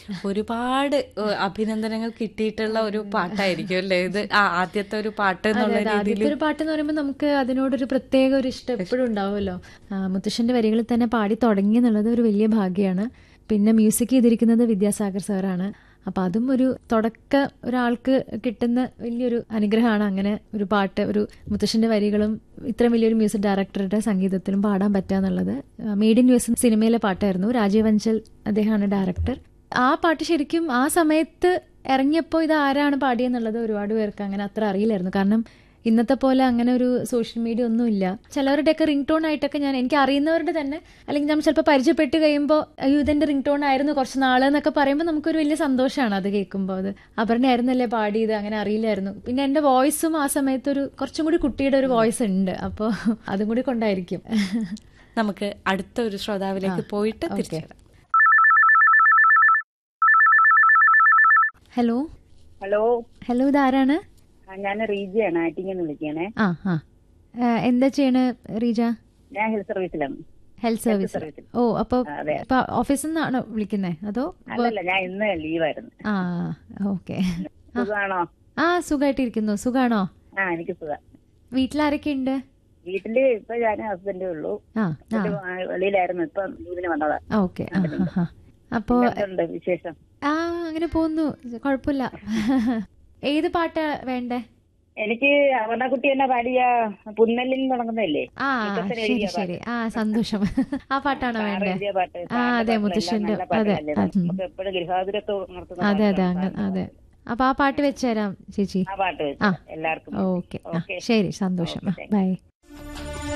ഒരുപാട് ഏഹ്, അഭിനന്ദനങ്ങൾ കിട്ടിയിട്ടുള്ള ഒരു പാട്ടായിരിക്കും അല്ലേ ഇത് ആ, ആദ്യത്തെ ഒരു പാട്ട് എന്നുള്ള അതെ, രീതിയിൽ ആദ്യത്തെ ഒരു പാട്ട് എന്ന് പറയുമ്പോൾ നമുക്ക് അതിനോടൊരു പ്രത്യേക ഒരു ഇഷ്ടം എപ്പോഴും ഉണ്ടാവുമല്ലോ ആ, മുത്തശ്ശന്റെ വരികളിൽ തന്നെ പാടി തുടങ്ങി എന്നുള്ളത് ഒരു വലിയ ഭാഗ്യമാണ് പിന്നെ മ്യൂസിക് ചെയ്തിരിക്കുന്നത് വിദ്യാസാഗർ സാറാണ് അപ്പം അതും ഒരു തുടക്ക ഒരാൾക്ക് കിട്ടുന്ന വലിയൊരു അനുഗ്രഹമാണ് അങ്ങനെ ഒരു പാട്ട് ഒരു മുത്തശ്ശന്റെ വരികളും ഇത്രയും വലിയൊരു മ്യൂസിക് ഡയറക്ടറുടെ സംഗീതത്തിലും പാടാൻ പറ്റുക എന്നുള്ളത് മെയ്ഡ് ഇൻ യു എസ് സിനിമയിലെ പാട്ടായിരുന്നു രാജീവ് അഞ്ചൽ അദ്ദേഹമാണ് ഡയറക്ടർ ആ പാട്ട് ശരിക്കും ആ സമയത്ത് ഇറങ്ങിയപ്പോൾ ഇത് ആരാണ് പാടിയെന്നുള്ളത് ഒരുപാട് പേർക്ക് അങ്ങനെ അത്ര അറിയില്ലായിരുന്നു കാരണം ഇന്നത്തെ പോലെ അങ്ങനെ ഒരു സോഷ്യൽ മീഡിയ ഒന്നുമില്ല ചിലവരുടെയൊക്കെ റിംഗ് ടോൺ ആയിട്ടൊക്കെ ഞാൻ എനിക്ക് അറിയുന്നവരുടെ തന്നെ അല്ലെങ്കിൽ നമ്മൾ ചിലപ്പോൾ പരിചയപ്പെട്ട് കഴിയുമ്പോൾ അയ്യോ ഇതെന്റെ റിംഗ് ടോൺ ആയിരുന്നു കുറച്ച് നാള് എന്നൊക്കെ പറയുമ്പോൾ നമുക്കൊരു വലിയ സന്തോഷമാണ് അത് കേൾക്കുമ്പോൾ അത് അപർണയായിരുന്നല്ലേ പാടിയത് അങ്ങനെ അറിയില്ലായിരുന്നു പിന്നെ എന്റെ വോയിസും ആ സമയത്ത് ഒരു കുറച്ചും കൂടി കുട്ടിയുടെ ഒരു വോയിസ് ഉണ്ട് അപ്പോൾ അതും കൂടി കൊണ്ടായിരിക്കും നമുക്ക് അടുത്ത ഒരു ശ്രോതാവിലേക്ക് പോയിട്ട് തിരിച്ചു വരാം. ഹലോ ഹലോ ഹലോ ഇതാരാണ് ഞാൻ റീജയാണ് ആറ്റിങ്ങന്ന് വിളിക്കണേ ആ ആ ആ, എന്താ ചെയ്യണ റീജ ഞാൻ ഹെൽത്ത് സർവീസിലാണ് ഹെൽത്ത് സർവീസ് സർവീസിൽ. ഓ അപ്പൊ ആ, അതെ. ഇപ്പൊ ഓഫീസിൽ നിന്നാണോ വിളിക്കുന്നേ അതോ അല്ലല്ല ഞാൻ ഇന്ന് ലീവായിരുന്നു ആ ഓക്കെ സുഖമാണോ ആ സുഖമായിട്ടിരിക്കുന്നു സുഖാണോ ആ എനിക്ക് സുഖം വീട്ടിലാരൊക്കെ ഉണ്ട് വീട്ടില് ഇപ്പൊ ഞാൻ ഹസ്ബൻഡേ ഉള്ളൂ ആ ആ ഹസ്ബൻഡ് ആ, വെളിയിലായിരുന്നു ഇപ്പൊ ലീവിന് വന്നതാ ഓക്കെ ആ ആ, ആ. അപ്പോ എന്തുണ്ട് വിശേഷം ആ അങ്ങനെ പോകുന്നു കുഴപ്പമില്ല ഏത് പാട്ടാ വേണ്ടേ എനിക്ക് അവർണക്കുട്ടി എന്നെ പാടിയ പുന്നലിൽ തുടങ്ങുന്നതല്ലേ ആ ഇപ്പത്തെ ശരി എഴുതിയ ശരി ആ സന്തോഷം ആ പാട്ടാണോ സാറ് വേണ്ടേ എഴുതിയ പാട്ട് ആ സാറിന്റെ അതെ പാട്ടുകളെല്ലാം മുത്തശ്ശന്റെ നല്ല അതെ പാട്ടുകളല്ലേ? ഉം. നമുക്ക് എപ്പോഴും ഗൃഹാതുരത്ത് ഉണർത്തുന്ന അതെ അതെ പാട്ടുകളാണ് അങ്ങ് സാറിന്റെ അതെ അപ്പൊ ആ പാട്ട് വെച്ചുതരാം ചേച്ചി ആ പാട്ട് വെച്ച് ആ. എല്ലാവർക്കും ഓക്കെ ആ ഓക്കെ. ശരി സന്തോഷം ഓക്കെ, താങ്ക് യു. ബൈ